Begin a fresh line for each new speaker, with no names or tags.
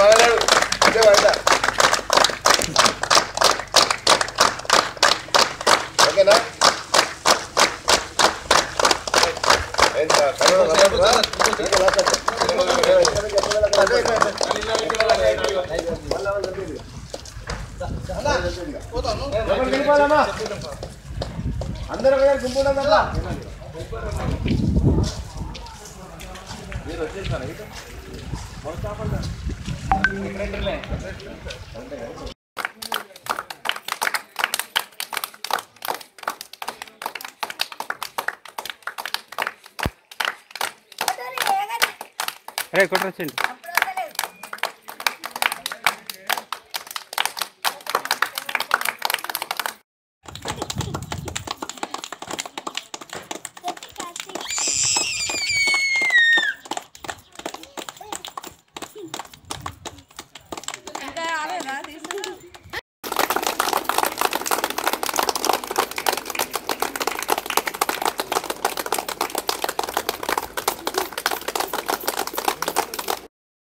మగలేడు ఇదే పడతా ఓకేనా ఎంత కరోనా వదలరా? ఇంకా లాస్ట్ అందరూ కూడా గుంపు ఉండదా మీరు వచ్చేసారా ఇటు
అరే కొట్టరొచ్చండి